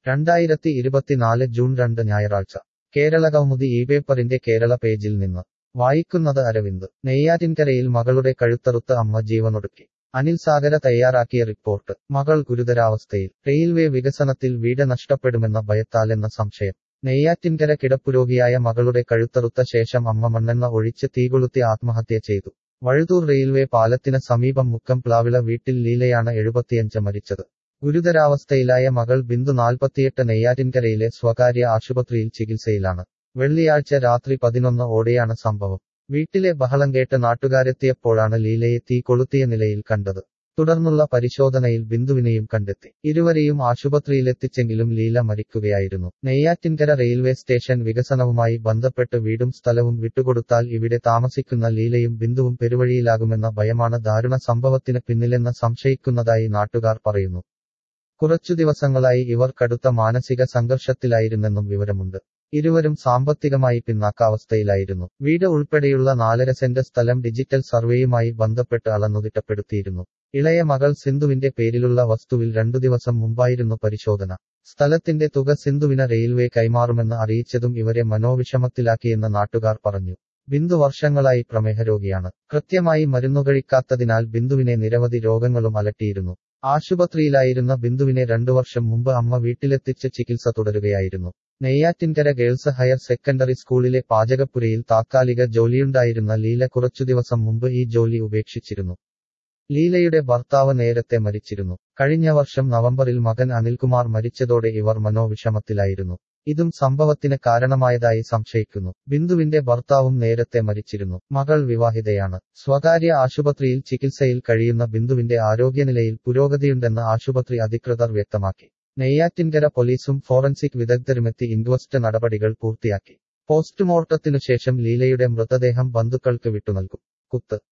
രണ്ടായിരത്തി ഇരുപത്തിനാല് ജൂൺ രണ്ട് ഞായറാഴ്ച കേരളകൗമുദി ഈ പേപ്പറിന്റെ കേരള പേജിൽ നിന്ന് വായിക്കുന്നത് അരവിന്ദ് നെയ്യാറ്റിൻകരയിൽ മകളുടെ കഴുത്തറുത്ത് അമ്മ ജീവനൊടുക്കി അനിൽ സാഗര തയ്യാറാക്കിയ റിപ്പോർട്ട് മകൾ ഗുരുതരാവസ്ഥയിൽ റെയിൽവേ വികസനത്തിൽ വീട് നഷ്ടപ്പെടുമെന്ന ഭയത്താലെന്ന സംശയം നെയ്യാറ്റിൻകര കിടപ്പുരോഗിയായ മകളുടെ കഴുത്തറുത്ത ശേഷം അമ്മ മണ്ണെണ്ണ ഒഴിച്ച് തീകൊളുത്തി ആത്മഹത്യ ചെയ്തു വഴുതൂർ റെയിൽവേ പാലത്തിന് സമീപം മുക്കം പ്ലാവിള വീട്ടിൽ ലീലയാണ് എഴുപത്തിയഞ്ച് മരിച്ചത് ഗുരുതരാവസ്ഥയിലായ മകൾ ബിന്ദു നാൽപ്പത്തിയെട്ട് നെയ്യാറ്റിൻകരയിലെ സ്വകാര്യ ആശുപത്രിയിൽ ചികിത്സയിലാണ് വെള്ളിയാഴ്ച രാത്രി പതിനൊന്ന് ഓടെയാണ് സംഭവം വീട്ടിലെ ബഹളം കേട്ട് നാട്ടുകാരെത്തിയപ്പോഴാണ് ലീലയെ തീ കൊളുത്തിയ നിലയിൽ കണ്ടത് തുടർന്നുള്ള പരിശോധനയിൽ ബിന്ദുവിനെയും കണ്ടെത്തി ഇരുവരെയും ആശുപത്രിയിലെത്തിച്ചെങ്കിലും ലീല മരിക്കുകയായിരുന്നു നെയ്യാറ്റിൻകര റെയിൽവേ സ്റ്റേഷൻ വികസനവുമായി ബന്ധപ്പെട്ട് വീടും സ്ഥലവും വിട്ടുകൊടുത്താൽ ഇവിടെ താമസിക്കുന്ന ലീലയും ബിന്ദുവും പെരുവഴിയിലാകുമെന്ന ഭയമാണ് ദാരുണ സംഭവത്തിന് പിന്നിലെന്ന് സംശയിക്കുന്നതായി നാട്ടുകാർ പറയുന്നു കുറച്ചു ദിവസങ്ങളായി ഇവർ കടുത്ത മാനസിക സംഘർഷത്തിലായിരുന്നെന്നും വിവരമുണ്ട് ഇരുവരും സാമ്പത്തികമായി പിന്നാക്കാവസ്ഥയിലായിരുന്നു വീട് ഉൾപ്പെടെയുള്ള നാലര സെന്റ് സ്ഥലം ഡിജിറ്റൽ സർവേയുമായി ബന്ധപ്പെട്ട് അളന്നുതിട്ടപ്പെടുത്തിയിരുന്നു ഇളയ മകൾ സിന്ധുവിന്റെ പേരിലുള്ള വസ്തുവിൽ രണ്ടു ദിവസം മുമ്പായിരുന്നു പരിശോധന സ്ഥലത്തിന്റെ തുക സിന്ധുവിന് റെയിൽവേ കൈമാറുമെന്ന് അറിയിച്ചതും ഇവരെ മനോവിഷമത്തിലാക്കിയെന്ന് നാട്ടുകാർ പറഞ്ഞു ബിന്ദു വർഷങ്ങളായി പ്രമേഹരോഗിയാണ് കൃത്യമായി മരുന്നുകഴിക്കാത്തതിനാൽ ബിന്ദുവിനെ നിരവധി രോഗങ്ങളും അലട്ടിയിരുന്നു ആശുപത്രിയിലായിരുന്ന ബിന്ദുവിനെ രണ്ടു വർഷം മുമ്പ് അമ്മ വീട്ടിലെത്തിച്ച് ചികിത്സ തുടരുകയായിരുന്നു നെയ്യാറ്റിൻകര ഗേൾസ് ഹയർ സെക്കൻഡറി സ്കൂളിലെ പാചകപ്പുരയിൽ താത്കാലിക ജോലിയുണ്ടായിരുന്ന ലീല കുറച്ചു ദിവസം മുമ്പ് ഈ ജോലി ഉപേക്ഷിച്ചിരുന്നു ലീലയുടെ ഭർത്താവ് നേരത്തെ മരിച്ചിരുന്നു കഴിഞ്ഞ വർഷം നവംബറിൽ മകൻ അനിൽകുമാർ മരിച്ചതോടെ ഇവർ മനോവിഷമത്തിലായിരുന്നു ഇതും സംഭവത്തിന് കാരണമായതായി സംശയിക്കുന്നു ബിന്ദുവിന്റെ ഭർത്താവും നേരത്തെ മരിച്ചിരുന്നു മകൾ വിവാഹിതയാണ് സ്വകാര്യ ആശുപത്രിയിൽ ചികിത്സയിൽ കഴിയുന്ന ബിന്ദുവിന്റെ ആരോഗ്യനിലയിൽ പുരോഗതിയുണ്ടെന്ന് ആശുപത്രി അധികൃതർ വ്യക്തമാക്കി നെയ്യാറ്റിൻകര പോലീസും ഫോറൻസിക് വിദഗ്ധരുമെത്തി ഇൻക്വസ്റ്റ് നടപടികൾ പൂർത്തിയാക്കി പോസ്റ്റ്മോർട്ടത്തിനുശേഷം ലീലയുടെ മൃതദേഹം ബന്ധുക്കൾക്ക് വിട്ടുനൽകും കുത്ത്